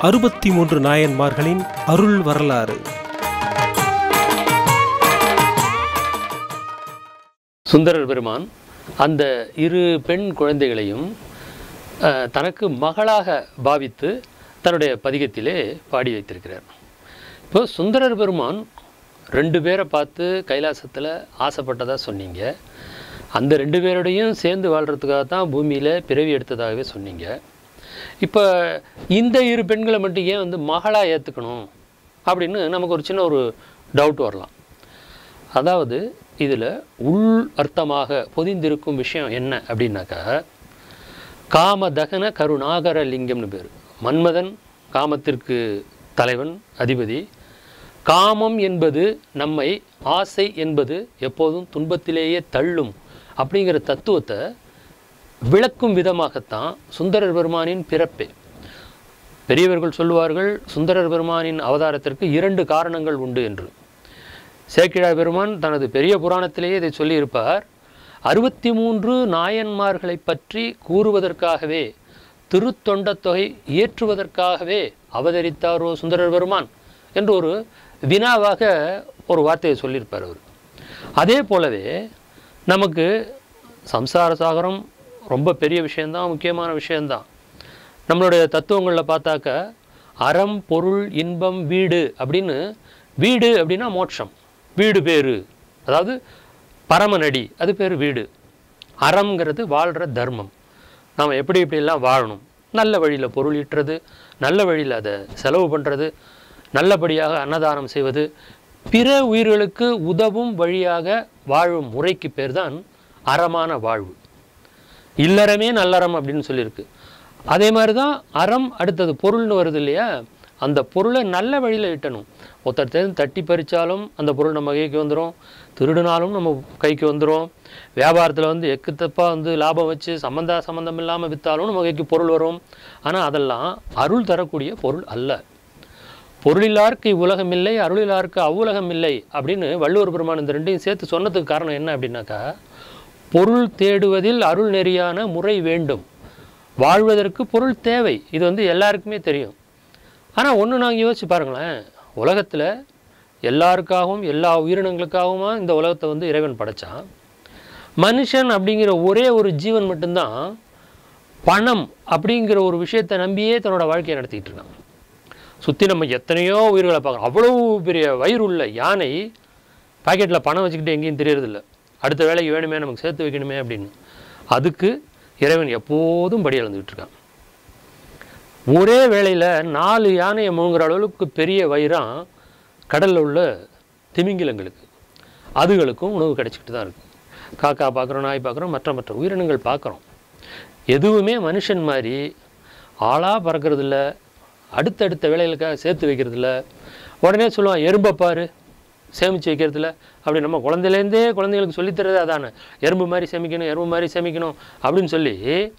அறுபத்தி மூன்று நாயன்மார்களின் அருள் வரலாறு சுந்தரர் பெருமான் அந்த இரு பெண் குழந்தைகளையும் அஹ், தனக்கு மகளாக பாவித்து தன்னுடைய பதிகத்திலே பாடி வைத்திருக்கிறார் இப்போ சுந்தரர் பெருமான் ரெண்டு பேரை பார்த்து கைலாசத்தில் ஆசைப்பட்டதா சொன்னீங்க அந்த ரெண்டு பேரோடையும் சேர்ந்து வாழ்கிறதுக்காக தான் பூமியில் பிறவி எடுத்ததாகவே சொன்னீங்க இப்போ இந்த இரு பெண்களை மட்டும் ஏன் வந்து மகளாக ஏற்றுக்கணும் அப்படின்னு நமக்கு ஒரு சின்ன ஒரு டவுட் வரலாம் அதாவது இதில் உள் அர்த்தமாக பொதிந்திருக்கும் விஷயம் என்ன அப்படின்னாக்கா காம தகன கருணாகர லிங்கம்னு பேர் மன்மதன் காமத்திற்கு தலைவன் அதிபதி காமம் என்பது நம்மை ஆசை என்பது எப்போதும் துன்பத்திலேயே தள்ளும் அப்படிங்கிற தத்துவத்தை விளக்கும் விதமாகத்தான் சுந்தரர் பெருமானின் பிறப்பே பெரியவர்கள் சொல்லுவார்கள் சுந்தரர் பெருமானின் அவதாரத்திற்கு இரண்டு காரணங்கள் உண்டு என்று சேக்கிழா பெருமான் தனது பெரிய புராணத்திலேயே இதை சொல்லியிருப்பார் அறுபத்தி மூன்று நாயன்மார்களை பற்றி கூறுவதற்காகவே திருத்தொண்டத் தொகை இயற்றுவதற்காகவே அவதரித்தாரோ சுந்தரர் பெருமான் என்று ஒரு வினாவாக ஒரு வார்த்தையை சொல்லியிருப்பார் அவர் அதே போலவே நமக்கு சம்சார சாகரம் ரொம்ப பெரிய விஷயந்தான் முக்கியமான விஷயந்தான் நம்மளுடைய தத்துவங்களில் பார்த்தாக்க அறம் பொருள் இன்பம் வீடு அப்படின்னு வீடு அப்படின்னா மோட்சம் வீடு பேரு அதாவது பரமநடி அது பேர் வீடு அறம்ங்கிறது வாழ்கிற தர்மம் நாம் எப்படி எப்படிலாம் வாழணும் நல்ல வழியில் பொருள் ஈட்டுறது நல்ல வழியில் அதை செலவு பண்ணுறது நல்லபடியாக அன்னதானம் செய்வது பிற உயிர்களுக்கு உதவும் வழியாக வாழும் முறைக்கு பேர் தான் அறமான வாழ்வு இல்லறமே நல்லறம் அப்படின்னு சொல்லியிருக்கு அதே மாதிரி தான் அறம் அடுத்தது பொருள்னு வருது இல்லையா அந்த பொருளை நல்ல வழியில் ஈட்டணும் ஒருத்தர் தட்டி பறித்தாலும் அந்த பொருள் நம்ம கைக்கு வந்துடும் திருடினாலும் நம்ம கைக்கு வந்துடும் வியாபாரத்தில் வந்து எக்கு தப்பாக வந்து லாபம் வச்சு சம்மந்தா சம்மந்தம் இல்லாமல் விற்றாலும் நம்ம கைக்கு பொருள் வரும் ஆனால் அதெல்லாம் அருள் தரக்கூடிய பொருள் அல்ல பொருளிலார்க்கு இவ்வுலகம் இல்லை அருளிலார்க்கு அவ்வுலகம் இல்லை அப்படின்னு வள்ளுவர் பெருமான் இந்த ரெண்டையும் சேர்த்து சொன்னதுக்கு காரணம் என்ன அப்படின்னாக்கா பொருள் தேடுவதில் அருள் நெறியான முறை வேண்டும் வாழ்வதற்கு பொருள் தேவை இது வந்து எல்லாருக்குமே தெரியும் ஆனால் ஒன்று நாங்கள் யோசிச்சு பாருங்களேன் உலகத்தில் எல்லாருக்காகவும் எல்லா உயிரினங்களுக்காகவும் இந்த உலகத்தை வந்து இறைவன் படைச்சான் மனுஷன் அப்படிங்கிற ஒரே ஒரு ஜீவன் மட்டும்தான் பணம் அப்படிங்கிற ஒரு விஷயத்தை நம்பியே தன்னோட வாழ்க்கையை நடத்திக்கிட்டு இருக்கான் சுற்றி நம்ம எத்தனையோ உயிர்களை பார்க்குறோம் அவ்வளோ பெரிய வயிறு உள்ள யானை பாக்கெட்டில் பணம் வச்சுக்கிட்டு எங்கேயும் தெரியறதில்ல அடுத்த வேலைக்கு வேணுமே நமக்கு சேர்த்து வைக்கணுமே அப்படின்னு அதுக்கு இறைவன் எப்போதும் படி இழந்துக்கிட்டு இருக்கான் ஒரே வேளையில் நாலு யானையை முழுங்குற அளவுக்கு பெரிய வயிறான் கடலில் உள்ள திமிங்கிலங்களுக்கு அதுகளுக்கும் உணவு கிடைச்சிக்கிட்டு தான் இருக்குது காக்கா பார்க்குறோம் நாய் பார்க்குறோம் மற்ற மற்ற உயிரினங்கள் பார்க்குறோம் எதுவுமே மனுஷன் மாதிரி ஆளாக பறக்கிறதில்ல அடுத்தடுத்த வேலைகளுக்காக சேர்த்து வைக்கிறதில்ல உடனே சொல்லுவான் எறும்பை பாரு சேமித்து வைக்கிறதுல அப்படி நம்ம குழந்தையிலேருந்தே குழந்தைங்களுக்கு சொல்லித்தரது அதானே எறும்பு மாதிரி சேமிக்கணும் எறும்பு மாதிரி சேமிக்கணும் அப்படின்னு சொல்லி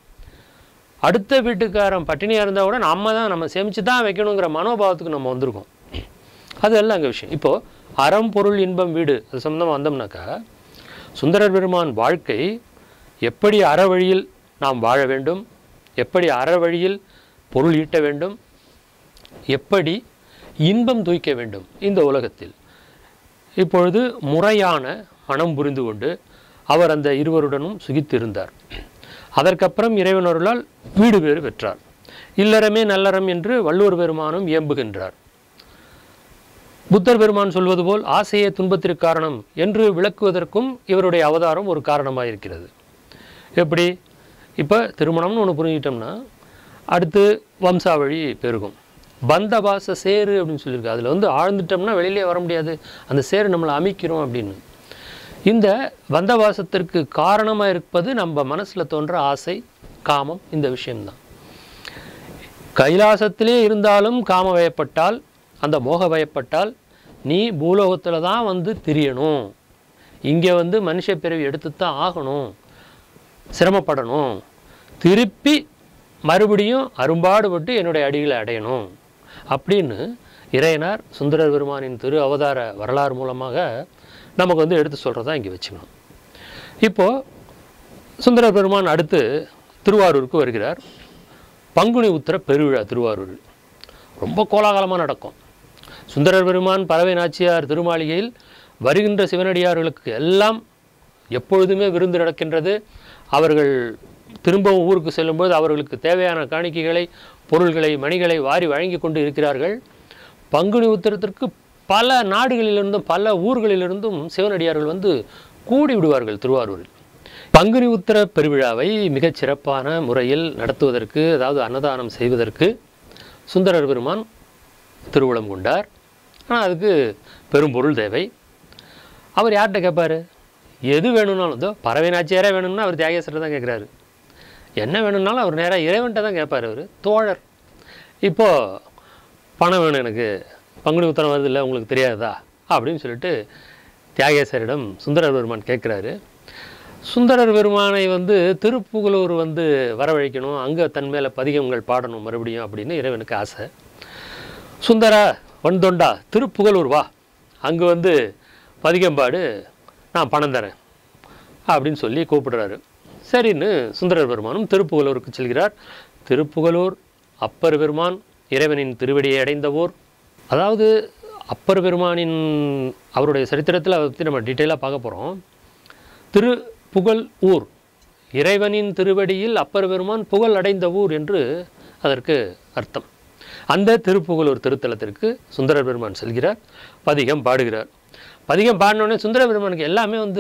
அடுத்த வீட்டுக்காரன் பட்டினியாக இருந்தால் கூட நம்ம தான் நம்ம சேமித்து தான் வைக்கணுங்கிற மனோபாவத்துக்கு நம்ம வந்திருக்கோம் அதெல்லாம் அங்கே விஷயம் இப்போது அறம் பொருள் இன்பம் வீடு அது சம்மந்தமாக வந்தோம்னாக்கா சுந்தரர் பெருமான் வாழ்க்கை எப்படி அற வழியில் நாம் வாழ வேண்டும் எப்படி அற வழியில் பொருள் ஈட்ட வேண்டும் எப்படி இன்பம் தூய்க்க வேண்டும் இந்த உலகத்தில் இப்பொழுது முறையான மனம் புரிந்து கொண்டு அவர் அந்த இருவருடனும் சுகித்திருந்தார் அதற்கப்புறம் இறைவன் அருளால் வீடு பேறு பெற்றார் இல்லறமே நல்லறம் என்று வள்ளுவர் பெருமானும் இயம்புகின்றார் புத்தர் பெருமான் சொல்வது போல் ஆசையே துன்பத்திற்கு காரணம் என்று விளக்குவதற்கும் இவருடைய அவதாரம் ஒரு காரணமாக இருக்கிறது எப்படி இப்போ திருமணம்னு ஒன்று புரிஞ்சிட்டோம்னா அடுத்து வம்சாவழி பெருகும் பந்தபாச சேரு அப்படின்னு சொல்லியிருக்கு அதில் வந்து ஆழ்ந்துட்டோம்னா வெளியிலே வர முடியாது அந்த சேரு நம்மளை அமைக்கிறோம் அப்படின்னு இந்த பந்தவாசத்திற்கு காரணமாக இருப்பது நம்ம மனசில் தோன்ற ஆசை காமம் இந்த விஷயம்தான் கைலாசத்திலே இருந்தாலும் காம வயப்பட்டால் அந்த மோக வயப்பட்டால் நீ பூலோகத்தில் தான் வந்து திரியணும் இங்கே வந்து மனுஷ பிறவி எடுத்து தான் ஆகணும் சிரமப்படணும் திருப்பி மறுபடியும் அரும்பாடுபட்டு என்னுடைய அடிகளை அடையணும் அப்படின்னு இறையனார் சுந்தரர் பெருமானின் திரு அவதார வரலாறு மூலமாக நமக்கு வந்து எடுத்து சொல்கிறதா இங்கே வச்சுக்கணும் இப்போது சுந்தரர் பெருமான் அடுத்து திருவாரூருக்கு வருகிறார் பங்குனி உத்திர பெருவிழா திருவாரூர் ரொம்ப கோலாகலமாக நடக்கும் சுந்தரர் பெருமான் பறவை நாச்சியார் திருமாளிகையில் வருகின்ற சிவனடியார்களுக்கு எல்லாம் எப்பொழுதுமே விருந்து நடக்கின்றது அவர்கள் திரும்பவும் ஊருக்கு செல்லும்போது அவர்களுக்கு தேவையான காணிக்கைகளை பொருள்களை மணிகளை வாரி வழங்கி கொண்டு இருக்கிறார்கள் பங்குனி உத்திரத்திற்கு பல நாடுகளிலிருந்தும் பல ஊர்களிலிருந்தும் சிவனடியார்கள் வந்து கூடி விடுவார்கள் திருவாரூரில் பங்குனி உத்திர பெருவிழாவை மிகச் சிறப்பான முறையில் நடத்துவதற்கு அதாவது அன்னதானம் செய்வதற்கு சுந்தரர் பெருமான் திருவுளம் கொண்டார் ஆனால் அதுக்கு பெரும் பொருள் தேவை அவர் யார்கிட்ட கேட்பாரு எது வேணும்னாலும் இதோ பறவை நாச்சியாரே வேணும்னா அவர் தியாகேஸ்வரர் தான் கேட்குறாரு என்ன வேணும்னாலும் அவர் நேராக இறைவன்கிட்ட தான் கேட்பார் அவர் தோழர் இப்போது பணம் வேணும் எனக்கு பங்குனி உத்தரம் வருது இல்லை உங்களுக்கு தெரியாதா அப்படின்னு சொல்லிட்டு தியாகேசரிடம் சுந்தரர் பெருமான் கேட்குறாரு சுந்தரர் பெருமானை வந்து திருப்புகலூர் வந்து வரவழைக்கணும் அங்கே தன் மேலே பதிகங்கள் பாடணும் மறுபடியும் அப்படின்னு இறைவனுக்கு ஆசை சுந்தரா வந்தொண்டா திருப்புகலூர் வா அங்கே வந்து பதிகம்பாடு நான் பணம் தரேன் அப்படின்னு சொல்லி கூப்பிடுறாரு சரின்னு சுந்தரர் பெருமானும் திருப்புகலூருக்கு செல்கிறார் திருப்புகலூர் அப்பர் பெருமான் இறைவனின் திருவடியை அடைந்த ஊர் அதாவது அப்பர் பெருமானின் அவருடைய சரித்திரத்தில் அதை பற்றி நம்ம டீட்டெயிலாக பார்க்க போகிறோம் திரு புகழ் ஊர் இறைவனின் திருவடியில் அப்பர் பெருமான் புகழ் அடைந்த ஊர் என்று அதற்கு அர்த்தம் அந்த திருப்புகழூர் திருத்தலத்திற்கு சுந்தரர் பெருமான் செல்கிறார் பதிகம் பாடுகிறார் பதிகம் பாடினோடனே சுந்தர பெருமானுக்கு எல்லாமே வந்து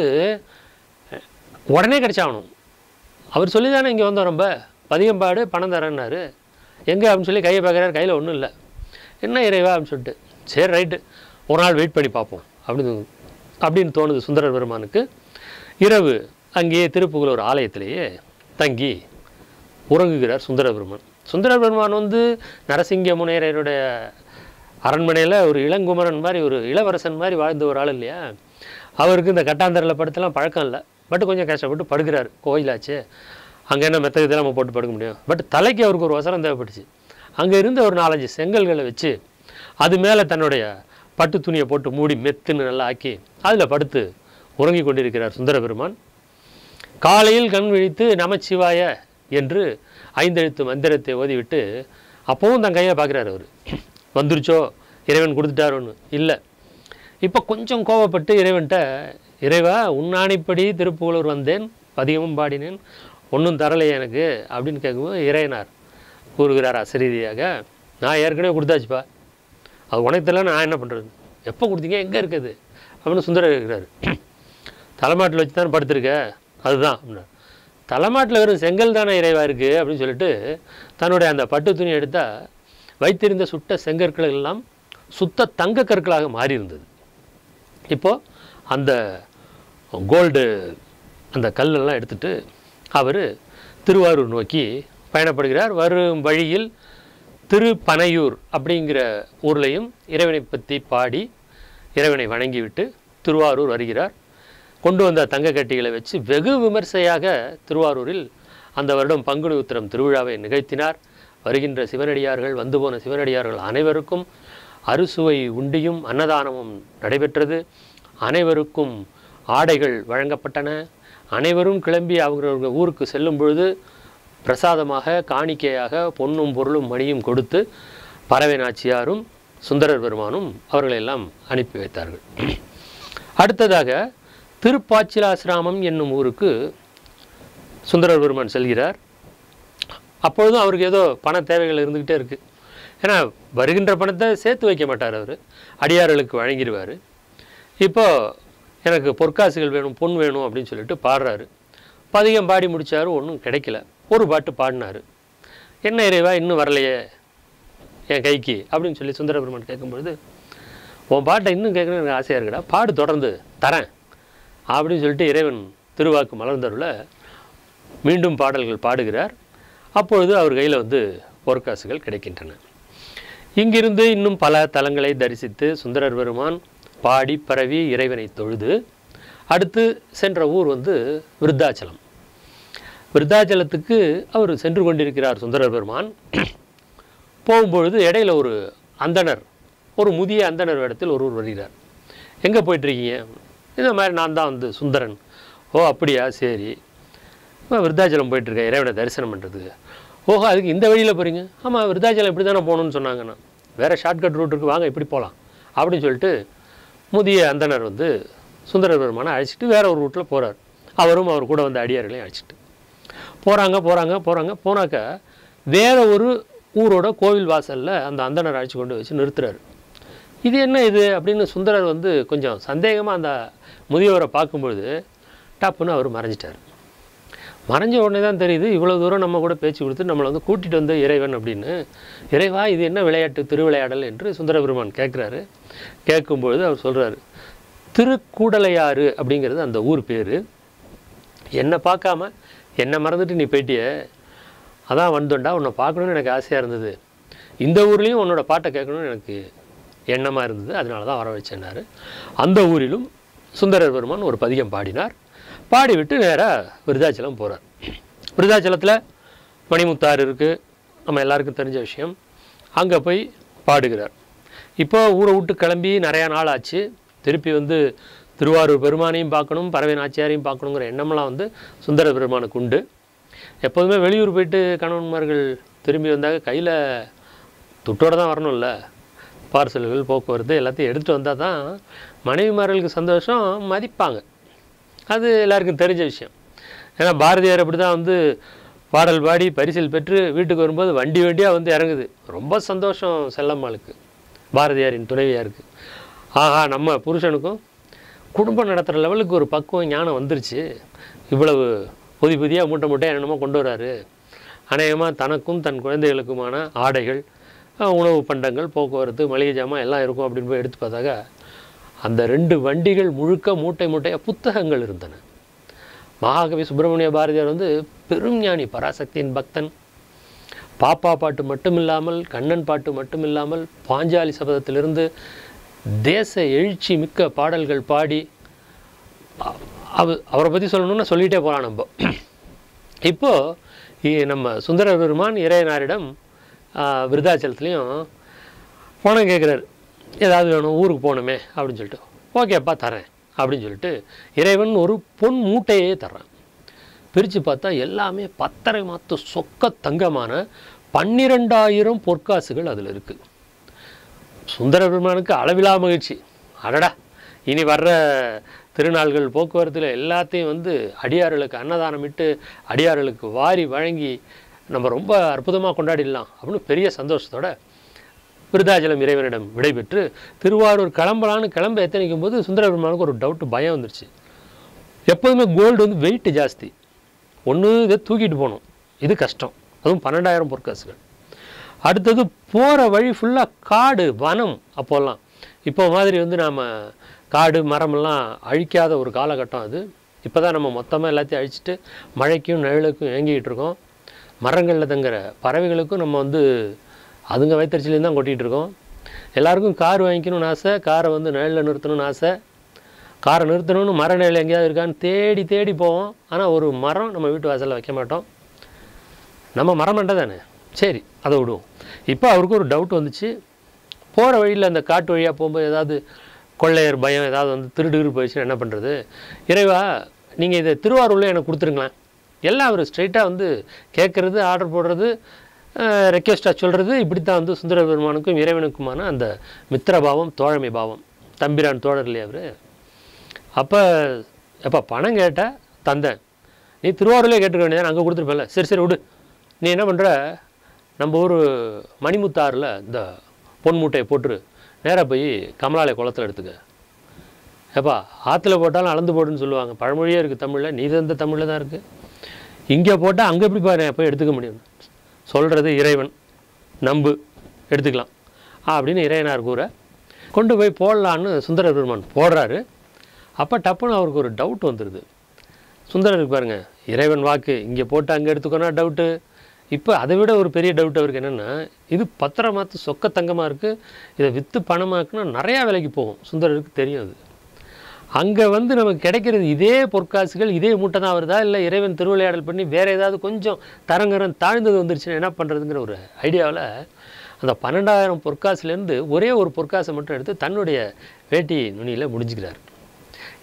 அஹ், உடனே கிடைச்சாகணும் அவர் சொல்லி தானே இங்கே வந்தோம் ரொம்ப பதிகம் பாடு பணம் தரேன்னாரு எங்கே அப்படின்னு சொல்லி கையை பார்க்குறாரு கையில் ஒன்றும் இல்லை என்ன இறைவா அப்படின்னு சொல்லிட்டு சரி ரைட்டு ஒரு நாள் வெயிட் பண்ணி பார்ப்போம் அப்படின்னு அப்படின்னு தோணுது சுந்தரர் பெருமானுக்கு இரவு அங்கேயே திருப்புகலூர் ஆலயத்திலேயே தங்கி உறங்குகிறார் சுந்தர பெருமான் சுந்தர பெருமான் வந்து நரசிங்க முனையருடைய அரண்மனையில் ஒரு இளங்குமரன் மாதிரி ஒரு இளவரசன் மாதிரி வாழ்ந்த ஒரு ஆள் இல்லையா அவருக்கு இந்த கட்டாந்தரில் படுத்தலாம் பழக்கம் இல்லை பட் கொஞ்சம் கஷ்டப்பட்டு படுக்கிறார் கோயிலாச்சு அங்கே என்ன மெத்த இதெல்லாம் நம்ம போட்டு படுக்க முடியும் பட் தலைக்கு அவருக்கு ஒரு வசரம் தேவைப்பட்டுச்சு அங்கே இருந்த ஒரு நாலஞ்சு செங்கல்களை வச்சு அது மேலே தன்னுடைய பட்டு துணியை போட்டு மூடி மெத்துன்னு நல்லா ஆக்கி அதில் படுத்து உறங்கி கொண்டிருக்கிறார் சுந்தர பெருமான் காலையில் கண் விழித்து நமச்சிவாய என்று ஐந்தெழுத்து மந்திரத்தை ஓதிவிட்டு அப்பவும் தன் கையை பார்க்குறாரு அவர் வந்துருச்சோ இறைவன் கொடுத்துட்டார் ஒன்று இல்லை இப்போ கொஞ்சம் கோவப்பட்டு இறைவன்கிட்ட இறைவா உன்னாணிப்படி திருப்புகலூர் வந்தேன் பதிகமும் பாடினேன் ஒன்றும் தரலையே எனக்கு அப்படின்னு கேட்கும்போது இறையனார் கூறுகிறார் அசரீதியாக நான் ஏற்கனவே கொடுத்தாச்சுப்பா அது உனக்கு தெரியல நான் என்ன பண்ணுறது எப்போ கொடுத்தீங்க எங்கே இருக்குது அப்படின்னு சுந்தரர் இருக்கிறாரு தலைமாட்டில் வச்சு தான் படுத்திருக்க அதுதான் அப்படின்னார் தலைமாட்டில் வெறும் செங்கல் தானே இறைவா இருக்குது அப்படின்னு சொல்லிட்டு தன்னுடைய அந்த பட்டு துணி எடுத்தால் வைத்திருந்த சுட்ட செங்கற்கள் எல்லாம் சுத்த தங்க கற்களாக மாறி இருந்தது இப்போது அந்த கோல்டு அந்த கல்லெல்லாம் எடுத்துட்டு அவர் திருவாரூர் நோக்கி பயணப்படுகிறார் வரும் வழியில் திருப்பனையூர் அப்படிங்கிற ஊர்லேயும் இறைவனை பற்றி பாடி இறைவனை வணங்கிவிட்டு திருவாரூர் வருகிறார் கொண்டு வந்த தங்க கட்டிகளை வச்சு வெகு விமர்சையாக திருவாரூரில் அந்த வருடம் பங்குனி உத்திரம் திருவிழாவை நிகழ்த்தினார் வருகின்ற சிவனடியார்கள் வந்து போன சிவனடியார்கள் அனைவருக்கும் அறுசுவை உண்டியும் அன்னதானமும் நடைபெற்றது அனைவருக்கும் ஆடைகள் வழங்கப்பட்டன அனைவரும் கிளம்பி அவரவங்க ஊருக்கு செல்லும் பொழுது பிரசாதமாக காணிக்கையாக பொன்னும் பொருளும் மணியும் கொடுத்து பறவை நாச்சியாரும் சுந்தரர் பெருமானும் அவர்களை எல்லாம் அனுப்பி வைத்தார்கள் அடுத்ததாக திருப்பாச்சிலாசிராமம் என்னும் ஊருக்கு சுந்தரர் பெருமான் செல்கிறார் அப்பொழுதும் அவருக்கு ஏதோ பண தேவைகள் இருந்துக்கிட்டே இருக்குது ஏன்னா வருகின்ற பணத்தை சேர்த்து வைக்க மாட்டார் அவர் அடியார்களுக்கு வழங்கிடுவார் இப்போ எனக்கு பொற்காசுகள் வேணும் பொன் வேணும் அப்படின்னு சொல்லிட்டு பாடுறாரு பதிகம் பாடி முடிச்சாரு ஒன்றும் கிடைக்கல ஒரு பாட்டு பாடினாரு என்ன இறைவா இன்னும் வரலையே என் கைக்கு அப்படின்னு சொல்லி சுந்தர பெருமான் கேட்கும்பொழுது உன் பாட்டை இன்னும் கேட்கணும்னு எனக்கு ஆசையாக இருக்குடா பாடு தொடர்ந்து தரேன் அப்படின்னு சொல்லிட்டு இறைவன் திருவாக்கு மலர்ந்தருள மீண்டும் பாடல்கள் பாடுகிறார் அப்பொழுது அவர் கையில் வந்து பொற்காசுகள் கிடைக்கின்றன இங்கிருந்து இன்னும் பல தலங்களை தரிசித்து சுந்தரர் பெருமான் பாடி பரவி இறைவனை தொழுது அடுத்து சென்ற ஊர் வந்து விருத்தாச்சலம் விருத்தாச்சலத்துக்கு அவர் சென்று கொண்டிருக்கிறார் சுந்தரர் பெருமான் போகும்பொழுது இடையில ஒரு அந்தணர் ஒரு முதிய அந்தணர் இடத்தில் ஒருவர் வருகிறார் எங்கே போயிட்டுருக்கீங்க இந்த மாதிரி நான் தான் வந்து சுந்தரன் ஓ அப்படியா சரி நான் விருத்தாச்சலம் போயிட்டுருக்கேன் இறைவனை தரிசனம் பண்ணுறதுக்கு ஓஹோ அதுக்கு இந்த வழியில் போகிறீங்க ஆமாம் விருத்தாச்சலம் இப்படி தானே போகணுன்னு சொன்னாங்கண்ணா வேறு ஷார்ட்கட் ரூட் இருக்குது வாங்க இப்படி போகலாம் அப்படின்னு சொல்லிட்டு முதிய அந்தணர் வந்து சுந்தர பெருமானை அழைச்சிட்டு வேற ஒரு ரூட்டில் போகிறார் அவரும் அவர் கூட வந்த அடியார்களையும் அழைச்சிட்டு போகிறாங்க போகிறாங்க போகிறாங்க போனாக்க வேற ஒரு ஊரோட கோவில் வாசலில் அந்த அந்தணர் அழைச்சி கொண்டு வச்சு நிறுத்துறாரு இது என்ன இது அப்படின்னு சுந்தரர் வந்து கொஞ்சம் சந்தேகமாக அந்த முதியவரை பார்க்கும்பொழுது டப்புன்னு அவர் மறைஞ்சிட்டார் மறைஞ்ச உடனே தான் தெரியுது இவ்வளோ தூரம் நம்ம கூட பேச்சு கொடுத்து நம்மளை வந்து கூட்டிகிட்டு வந்த இறைவன் அப்படின்னு இறைவா இது என்ன விளையாட்டு திருவிளையாடல் என்று சுந்தர பெருமான் கேட்குறாரு கேட்கும்பொழுது அவர் சொல்கிறாரு திருக்கூடலையாறு அப்படிங்கிறது அந்த ஊர் பேர் என்னை பார்க்காம என்னை மறந்துட்டு நீ போயிட்டியே அதான் வந்தோண்டா உன்னை பார்க்கணுன்னு எனக்கு ஆசையாக இருந்தது இந்த ஊர்லேயும் உன்னோட பாட்டை கேட்கணும்னு எனக்கு எண்ணமாக இருந்தது அதனால தான் வர வச்சேன்னாரு அந்த ஊரிலும் சுந்தரர் பெருமான் ஒரு பதிகம் பாடினார் பாடிவிட்டு நேராக விருதாச்சலம் போகிறார் விருதாச்சலத்தில் மணிமுத்தாறு இருக்குது நம்ம எல்லாருக்கும் தெரிஞ்ச விஷயம் அங்கே போய் பாடுகிறார் இப்போ ஊரை விட்டு கிளம்பி நிறையா நாள் ஆச்சு திருப்பி வந்து திருவாரூர் பெருமானையும் பார்க்கணும் பறவை நாச்சியாரையும் பார்க்கணுங்கிற எண்ணமெல்லாம் வந்து சுந்தர பெருமானுக்கு உண்டு எப்போதுமே வெளியூர் போயிட்டு கணவன்மார்கள் திரும்பி வந்தாங்க கையில் துட்டோடு தான் வரணும்ல பார்சல்கள் போக்குவரத்து எல்லாத்தையும் எடுத்துகிட்டு வந்தால் தான் மனைவிமார்களுக்கு சந்தோஷம் மதிப்பாங்க அது எல்லாருக்கும் தெரிஞ்ச விஷயம் ஏன்னா பாரதியார் அப்படி தான் வந்து பாடல் பாடி பரிசில் பெற்று வீட்டுக்கு வரும்போது வண்டி வண்டியாக வந்து இறங்குது ரொம்ப சந்தோஷம் செல்லம்மாளுக்கு பாரதியாரின் துணைவியாருக்கு ஆஹா நம்ம புருஷனுக்கும் குடும்பம் நடத்துகிற லெவலுக்கு ஒரு பக்குவம் ஞானம் வந்துருச்சு இவ்வளவு புதி புதியாக மூட்டை மூட்டையாக என்னென்னமோ கொண்டு வராரு அநேகமாக தனக்கும் தன் குழந்தைகளுக்குமான ஆடைகள் அஹ், உணவு பண்டங்கள் போக்குவரத்து மளிகை ஜாமான் எல்லாம் இருக்கும் அப்படின்னு போய் எடுத்து பார்த்தாக்கா அந்த ரெண்டு வண்டிகள் முழுக்க மூட்டை மூட்டையாக புத்தகங்கள் இருந்தன மகாகவி சுப்பிரமணிய பாரதியார் வந்து பெரும் ஞானி பராசக்தியின் பக்தன் பாப்பா பாட்டு மட்டும் இல்லாமல் கண்ணன் பாட்டு மட்டும் இல்லாமல் பாஞ்சாலி சபதத்திலிருந்து தேச எழுச்சி மிக்க பாடல்கள் பாடி அ- அவ அவரை பற்றி சொல்லணும்னா சொல்லிகிட்டே போகலாம் நம்ம இப்போது நம்ம சுந்தர பெருமான் இறையனாரிடம் ஆ, விருதாச்சலத்துலேயும் பணம் கேட்குறாரு ஏதாவது வேணும் ஊருக்கு போகணுமே அப்படின்னு சொல்லிட்டு ஓகேப்பா தரேன் அப்படின்னு சொல்லிட்டு இறைவன் ஒரு பொன் மூட்டையே தர்றான் பிரித்து பார்த்தா எல்லாமே பத்தரை மாத்து சொக்க தங்கமான பன்னிரெண்டாயிரம் பொற்காசுகள் அதில் இருக்குது சுந்தர பெருமானுக்கு அளவிலா மகிழ்ச்சி அடடா இனி வர்ற திருநாள்கள் போக்குவரத்தில் எல்லாத்தையும் வந்து அடியார்களுக்கு அன்னதானமிட்டு அடியார்களுக்கு வாரி வழங்கி நம்ம ரொம்ப அற்புதமாக கொண்டாடிடலாம் அப்படின்னு பெரிய சந்தோஷத்தோட விருதாச்சலம் இறைவனிடம் விடைபெற்று திருவாரூர் கிளம்பலான்னு கிளம்ப எத்தனைக்கும் போது சுந்தர பெருமானுக்கு ஒரு டவுட்டு பயம் வந்துருச்சு எப்போதுமே கோல்டு வந்து வெயிட் ஜாஸ்தி ஒன்று இதை தூக்கிட்டு போகணும் இது கஷ்டம் அதுவும் பன்னெண்டாயிரம் பொற்காசுகள் அடுத்தது போகிற வழி ஃபுல்லாக காடு வனம் அப்போல்லாம் இப்போ மாதிரி வந்து நாம் காடு மரமெல்லாம் அழிக்காத ஒரு காலகட்டம் அது இப்போ தான் நம்ம மொத்தமாக எல்லாத்தையும் அழிச்சிட்டு மழைக்கும் நிழலுக்கும் ஏங்கிக்கிட்டு இருக்கோம் மரங்களில் தங்குற பறவைகளுக்கும் நம்ம வந்து அதுங்க வயிற்றுச்சிலையும் தான் கொட்டிகிட்டு இருக்கோம் எல்லாருக்கும் கார் வாங்கிக்கணும்னு ஆசை காரை வந்து நிழலில் நிறுத்தணும்னு ஆசை காரை நிறுத்தணும்னு மர நிழல் எங்கேயாவது இருக்கான்னு தேடி தேடி போவோம் ஆனால் ஒரு மரம் நம்ம வீட்டு வாசலில் வைக்க மாட்டோம் நம்ம மரம் மண்டை தானே சரி அதை விடுவோம் இப்போ அவருக்கு ஒரு டவுட் வந்துச்சு போகிற வழியில் அந்த காட்டு வழியாக போகும்போது ஏதாவது கொள்ளையர் பயம் ஏதாவது வந்து திருடுகிறு போயிடுச்சுன்னா என்ன பண்ணுறது இறைவா நீங்கள் இதை திருவாரூரில் எனக்கு கொடுத்துருங்களேன் எல்லாம் அவர் ஸ்ட்ரைட்டாக வந்து கேட்குறது ஆர்டர் போடுறது ரெக்வெஸ்ட்டாக சொல்கிறது இப்படி தான் வந்து சுந்தர பெருமானுக்கும் இறைவனுக்குமான அந்த மித்திரபாவம் தோழமை பாவம் தம்பிரான் தோழர் இல்லையா அவர் அப்போ எப்போ பணம் கேட்டால் தந்தேன் நீ திருவாரூர்லேயே கேட்டுக்க வேண்டியதான் அங்கே கொடுத்துருப்பேன்ல சரி சரி விடு நீ என்ன பண்ணுற நம்ம ஊர் மணிமுத்தாறில் இந்த பொன் மூட்டையை போட்டுரு நேராக போய் கமலாலய குளத்தில் எடுத்துக்க ஏப்பா ஆற்றுல போட்டாலும் அளந்து போடுன்னு சொல்லுவாங்க பழமொழியே இருக்குது தமிழில் நீ தந்த தமிழில் தான் இருக்குது இங்கே போட்டால் அங்கே எப்படி பாரு போய் எடுத்துக்க முடியும் சொல்கிறது இறைவன் நம்பு எடுத்துக்கலாம் அப்படின்னு இறைவனார் கூற கொண்டு போய் போடலான்னு சுந்தர பெருமான் போடுறாரு அப்போ டப்புன்னு அவருக்கு ஒரு டவுட் வந்துடுது சுந்தரருக்கு பாருங்க இறைவன் வாக்கு இங்கே போட்டு அங்கே எடுத்துக்கோனா டவுட்டு இப்போ அதை விட ஒரு பெரிய டவுட் அவருக்கு என்னென்னா இது பத்திரமாத்து சொக்க தங்கமாக இருக்குது இதை விற்று பணமாக்குனா நிறையா விலைக்கு போகும் சுந்தரருக்கு தெரியும் அது அங்கே வந்து நமக்கு கிடைக்கிறது இதே பொற்காசுகள் இதே மூட்டை தான் வருதா இல்லை இறைவன் திருவிளையாடல் பண்ணி வேறு ஏதாவது கொஞ்சம் தரங்கரம் தாழ்ந்தது வந்துருச்சுன்னா என்ன பண்ணுறதுங்கிற ஒரு ஐடியாவில் அந்த பன்னெண்டாயிரம் பொற்காசுலேருந்து ஒரே ஒரு பொற்காசை மட்டும் எடுத்து தன்னுடைய வேட்டி நுனியில் முடிஞ்சுக்கிறார்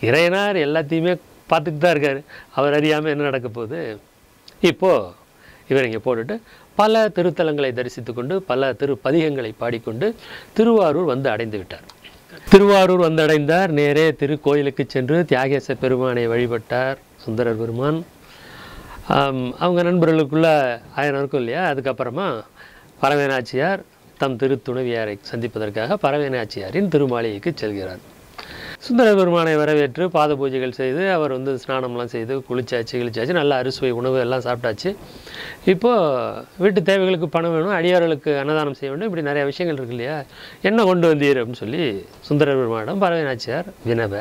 இறையனார் எல்லாத்தையுமே பார்த்துட்டு தான் இருக்கார் அவர் அறியாமல் என்ன நடக்க போகுது இப்போது இவர் இங்கே போட்டுட்டு பல திருத்தலங்களை தரிசித்து கொண்டு பல திருப்பதிகங்களை பாடிக்கொண்டு திருவாரூர் வந்து அடைந்து விட்டார் திருவாரூர் வந்தடைந்தார் நேரே திருக்கோயிலுக்கு சென்று தியாகேச பெருமானை வழிபட்டார் சுந்தரர் பெருமான் ஆம், அவங்க நண்பர்களுக்குள்ள ஆயிரம் இருக்கும் இல்லையா அதுக்கப்புறமா பரவேனாச்சியார் தம் திருத்துணைவியாரை சந்திப்பதற்காக பரவேனாச்சியாரின் திருமாளிகைக்கு செல்கிறார் சுந்தர பெருமானை வரவேற்று பாத பூஜைகள் செய்து அவர் வந்து ஸ்நானம்லாம் செய்து குளிச்சாச்சு கிழிச்சாச்சு நல்ல அறுசுவை உணவு எல்லாம் சாப்பிட்டாச்சு இப்போது வீட்டு தேவைகளுக்கு பணம் வேணும் அடியார்களுக்கு அன்னதானம் செய்ய வேண்டும் இப்படி நிறைய விஷயங்கள் இருக்கு இல்லையா என்ன கொண்டு வந்தீர் அப்படின்னு சொல்லி சுந்தர பெருமானிடம் பரவேனாச்சியார் வினவ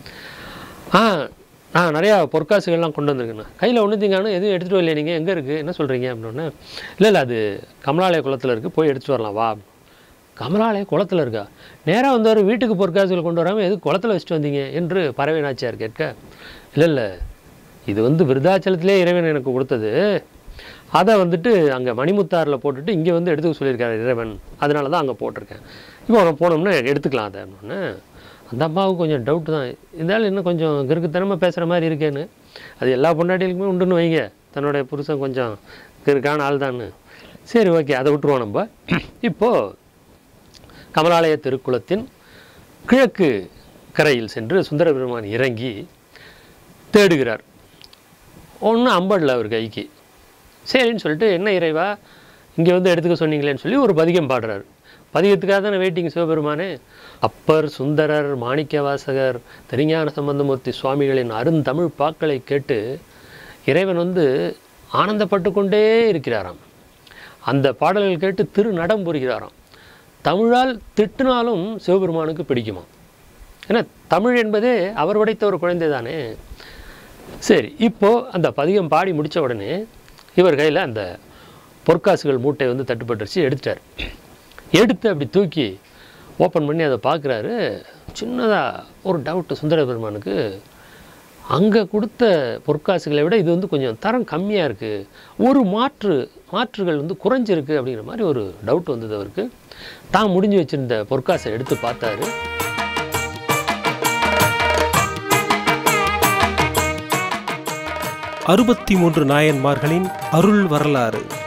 ஆ ஆ நிறையா பொற்காசுகள்லாம் கொண்டு வந்திருக்கேண்ணா கையில் ஒன்றுத்தீங்கன்னு எதுவும் எடுத்துகிட்டு வரலையே நீங்கள் எங்கே இருக்குது என்ன சொல்கிறீங்க அப்படின்னோடனே இல்லை இல்லை அது கமலாலய குளத்தில் இருக்குது போய் எடுத்துகிட்டு வரலாம் வா கமலாலய குளத்தில் இருக்கா நேராக வந்தவர் வீட்டுக்கு பொற்காசுகள் கொண்டு வராமல் எதுக்கு குளத்தில் வச்சுட்டு வந்தீங்க என்று பறவை நாச்சியார் கேட்க இல்லை இல்லை இது வந்து விருதாச்சலத்திலே இறைவன் எனக்கு கொடுத்தது அதை வந்துட்டு அங்கே மணிமுத்தாரில் போட்டுட்டு இங்கே வந்து எடுத்துக்க சொல்லியிருக்காரு இறைவன் அதனால தான் அங்கே போட்டிருக்கேன் இப்போ அங்கே போனோம்னா எடுத்துக்கலாம் அதை அப்படின்னு அந்த அம்மாவுக்கு கொஞ்சம் டவுட் தான் இருந்தாலும் இன்னும் கொஞ்சம் கிறுக்குத்தனமாக பேசுகிற மாதிரி இருக்கேன்னு அது எல்லா பொண்டாட்டிகளுக்குமே உண்டுன்னு வைங்க தன்னுடைய புருஷன் கொஞ்சம் கிறுக்கான ஆள் தான்னு சரி ஓகே அதை விட்டுருவோம் நம்ம இப்போது கமலாலய திருக்குளத்தின் கிழக்கு கரையில் சென்று சுந்தர பெருமான் இறங்கி தேடுகிறார் ஒன்றும் அம்படல அவர் கைக்கு சரின்னு சொல்லிட்டு என்ன இறைவா இங்கே வந்து எடுத்துக்க சொன்னீங்களேன்னு சொல்லி ஒரு பதிகம் பாடுறார் பதிகத்துக்காக தானே வெயிட்டிங் சிவபெருமானே அப்பர் சுந்தரர் மாணிக்கவாசகர் திருஞான சம்பந்தமூர்த்தி சுவாமிகளின் அருந்தமிழ் பாக்களை கேட்டு இறைவன் வந்து ஆனந்தப்பட்டு கொண்டே இருக்கிறாராம் அந்த பாடல்கள் கேட்டு திரு நடம் புரிகிறாராம் தமிழால் திட்டினாலும் சிவபெருமானுக்கு பிடிக்குமா ஏன்னா தமிழ் என்பதே அவர் உடைத்த ஒரு குழந்தை தானே சரி இப்போ அந்த பதிகம் பாடி முடிச்ச உடனே இவர் கையில் அந்த பொற்காசுகள் மூட்டை வந்து தட்டுப்பட்டுருச்சு எடுத்துட்டார் எடுத்து அப்படி தூக்கி ஓப்பன் பண்ணி அதை பார்க்குறாரு சின்னதாக ஒரு டவுட்டு சுந்தர பெருமானுக்கு அங்கே கொடுத்த பொற்காசுகளை விட இது வந்து கொஞ்சம் தரம் கம்மியாக இருக்குது ஒரு மாற்று மாற்றுகள் வந்து குறைஞ்சிருக்கு அப்படிங்கிற மாதிரி ஒரு டவுட் வந்தது அவருக்கு தான் முடிஞ்சு வச்சிருந்த பொற்காசை எடுத்து பார்த்தாரு அறுபத்தி மூன்று நாயன்மார்களின் அருள் வரலாறு